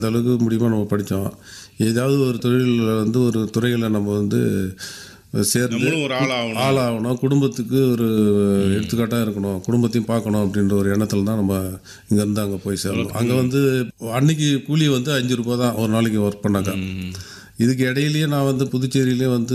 இந்த அளவுக்கு முடியுமா நம்ம படித்தோம் ஏதாவது ஒரு தொழிலில் வந்து ஒரு துறையில் நம்ம வந்து சேர்ந்து நம்மளும் ஒரு ஆள் ஆகணும் ஆளாகணும் குடும்பத்துக்கு ஒரு எடுத்துக்காட்டாக இருக்கணும் குடும்பத்தையும் பார்க்கணும் அப்படின்ற ஒரு எண்ணத்தில் தான் நம்ம இங்கேருந்து அங்கே போய் சேரணும் அங்கே வந்து அன்னைக்கு கூலி வந்து அஞ்சு ரூபா தான் ஒரு நாளைக்கு ஒர்க் பண்ணாங்க இதுக்கு இடையிலேயே நான் வந்து புதுச்சேரியிலே வந்து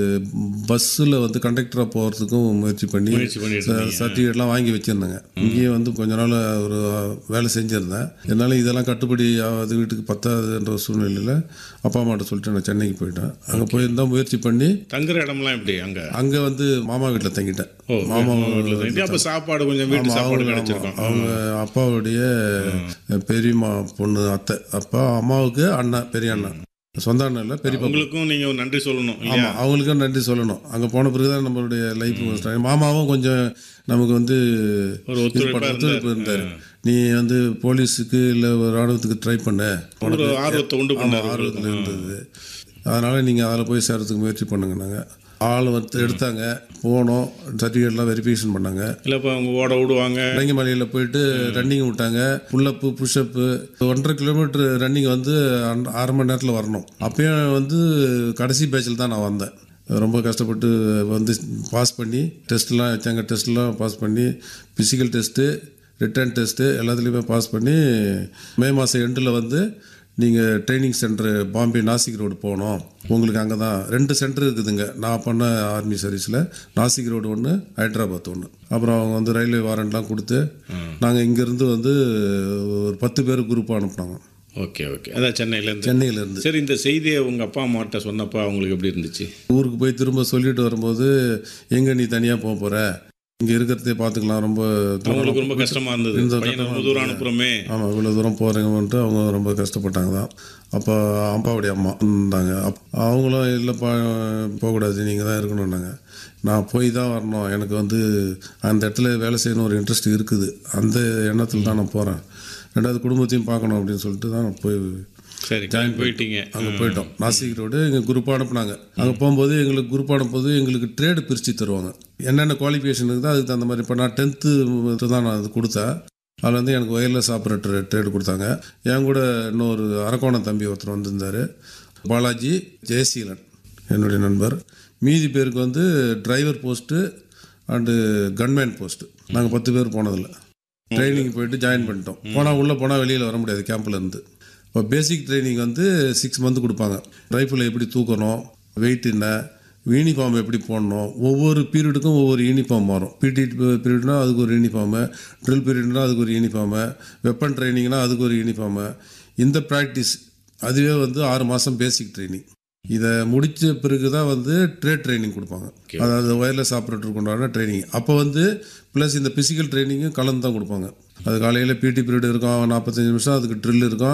பஸ்ஸில் வந்து கண்டக்டராக போகிறதுக்கும் முயற்சி பண்ணி முயற்சி பண்ணிட்டு இருந்தீங்க. சர்டிஃபிகேட்லாம் வாங்கி வச்சுருந்தேங்க இங்கேயே வந்து கொஞ்ச நாள் ஒரு வேலை செஞ்சுருந்தேன் என்னால் இதெல்லாம் கட்டுப்படி ஆகாது வீட்டுக்கு பத்தாதுன்ற ஒரு சூழ்நிலையில் அப்பா அம்மாட்ட சொல்லிட்டு நான் சென்னைக்கு போயிட்டேன் அங்கே போயிருந்தா முயற்சி பண்ணி தங்குற இடம்லாம் எப்படி அங்க அங்கே வந்து மாமா வீட்டில் தங்கிட்டேன் ஓ மாமா வீட்டில் தங்கி அப்போ சாப்பாடு கொஞ்சம் வீட்டு ஆமா, சாப்பாடு அவங்க கிடைச்சிருக்கும் அவங்க அப்பாவுடைய பெரியம்மா பொண்ணு அத்தை அப்பா அம்மாவுக்கு அண்ணன் பெரிய அண்ணன் சொந்த அண்ணன் இல்லை பெரியப்பா உங்களுக்கும் நீங்க ஒரு நன்றி சொல்லணும் இல்லையா ஆமாம் அவங்களுக்கும் நன்றி சொல்லணும் அங்கே போன பிறகு தான் நம்மளுடைய லைஃப் மாமாவும் கொஞ்சம் நமக்கு வந்து ஒரு இது ஒத்துழைப்பா பண்ண ஒத்துழைப்பு இருந்தார் இருந்தார் நீ வந்து போலீஸுக்கு இல்லை ராணுவத்துக்கு ட்ரை பண்ண ஒரு ஆர்வத்தை உண்டு ஆமாம் பண்ணாரு ஆர்வத்தில் இருந்தது அதனால் நீங்கள் அதில் போய் சேர்றதுக்கு முயற்சி பண்ணுங்க நாங்கள் ஆள் வந்து எடுத்தாங்க போனோம் சர்டிஃபிகேட்லாம் வெரிஃபிகேஷன் பண்ணாங்க இல்லை இப்போ அவங்க ஓட விடுவாங்க இறங்கி மலையில் போயிட்டு ரன்னிங் விட்டாங்க புல்லப்பு புஷ்அப்பு ஒன்றரை கிலோமீட்டர் ரன்னிங் வந்து அன்- அரை மணி நேரத்தில் வரணும் அப்பயும் வந்து கடைசி பேட்சில் தான் நான் வந்தேன் ரொம்ப கஷ்டப்பட்டு வந்து பாஸ் பண்ணி டெஸ்ட்லாம் வச்சாங்க டெஸ்ட்லாம் பாஸ் பண்ணி ஃபிசிக்கல் டெஸ்ட்டு ரிட்டர்ன் டெஸ்ட்டு எல்லாத்துலேயுமே பாஸ் பண்ணி மே மாதம் எண்டில் வந்து நீங்கள் training centre Bombay Nashik road போகணும் உங்களுக்கு அங்கே தான் ரெண்டு சென்டர் இருக்குதுங்க நான் பண்ண ஆர்மி சர்வீஸில் நாசிக் ரோடு ஒன்று ஹைதராபாத் ஒன்று அப்புறம் அவங்க வந்து ரயில்வே வாரண்ட்லாம் கொடுத்து நாங்கள் இங்கேருந்து வந்து ஒரு பத்து பேர் குரூப்பாக அனுப்புனாங்க ஓகே ஓகே அதான் சென்னையிலேருந்து சென்னையிலேருந்து சரி இந்த செய்தியை உங்க அப்பா அம்மாட்ட சொன்னப்போ அவங்களுக்கு எப்படி இருந்துச்சு ஊருக்கு போய் திரும்ப சொல்லிட்டு வரும்போது எங்கே நீ தனியாக போக போகிற இங்கே இருக்கிறதே பார்த்துக்கலாம் ரொம்ப தூரம் அவங்களுக்கு ரொம்ப கஷ்டமா இருந்தது இந்த பையனை ரொம்ப தூரம் அனுப்புறோமே ஆமாம் இவ்வளோ தூரம் போகிறீங்கன்ட்டு அவங்க ரொம்ப கஷ்டப்பட்டாங்க தான் அப்போ அப்பாவுடைய அம்மா இருந்தாங்க அப் அவங்களும் இல்லைப்பா போகக்கூடாது நீங்கள் தான் இருக்கணும்னாங்க நான் போய் தான் வரணும் எனக்கு வந்து அந்த இடத்துல வேலை செய்யணும் ஒரு இன்ட்ரெஸ்ட் இருக்குது அந்த எண்ணத்தில் தான் நான் போகிறேன் ரெண்டாவது குடும்பத்தையும் பார்க்கணும் அப்படின்னு சொல்லிட்டு தான் நான் போய் சரி ஜாயின் போயிட்டீங்க அங்கே போயிட்டோம் நாசிக் ரோடு எங்கள் குரூப்பாக அனுப்புனாங்க அங்கே போகும்போது எங்களுக்கு குரூப் அனுப்பும்போது எங்களுக்கு ட்ரேடு பிரித்து தருவாங்க என்னென்ன குவாலிஃபிகேஷன் இருக்குதோ அதுக்கு தகுந்த மாதிரி இப்போ நான் டென்த்து தான் நான் அது கொடுத்தேன் அதில் வந்து எனக்கு ஒயர்லெஸ் ஆப்ரேட்டர் ட்ரேடு கொடுத்தாங்க என் கூட இன்னொரு அரக்கோணம் தம்பி ஒருத்தர் வந்திருந்தார் பாலாஜி ஜெயசீலன் என்னுடைய நண்பர் மீதி பேருக்கு வந்து driver post and gunman post நாங்கள் பத்து பேர் போனதில்லை ட்ரைனிங் போயிட்டு ஜாயின் பண்ணிட்டோம் போனால் உள்ளே போனால் வெளியில் வர முடியாது கேம்பில் இருந்து இப்போ பேசிக் ட்ரைனிங் வந்து சிக்ஸ் மந்த் கொடுப்பாங்க ரைஃபிளை எப்படி தூக்கணும் வெயிட் என்ன யூனிஃபார்ம் எப்படி போடணும் ஒவ்வொரு பீரியடுக்கும் ஒவ்வொரு யூனிஃபார்ம் வரும் பிடி பீரியட்னா அதுக்கு ஒரு யூனிஃபார்மு ட்ரில் பீரியட்னா அதுக்கு ஒரு யூனிஃபார்மு வெப்பன் ட்ரைனிங்னா அதுக்கு ஒரு யூனிஃபார்மு இந்த ப்ராக்டிஸ் அதுவே வந்து ஆறு மாதம் பேசிக் ட்ரைனிங் இதை முடித்த பிறகு தான் வந்து ட்ரேட் ட்ரைனிங் கொடுப்பாங்க அதாவது ஒயர்லெஸ் ஆப்ரேட்டருக்கு உண்டான ட்ரைனிங் அப்போ வந்து ப்ளஸ் இந்த ஃபிசிக்கல் ட்ரைனிங்கும் கலந்து தான் கொடுப்பாங்க அது காலையில் பிடி பீரியட் இருக்கும் நாற்பத்தஞ்சு நிமிஷம் அதுக்கு ட்ரில் இருக்கும்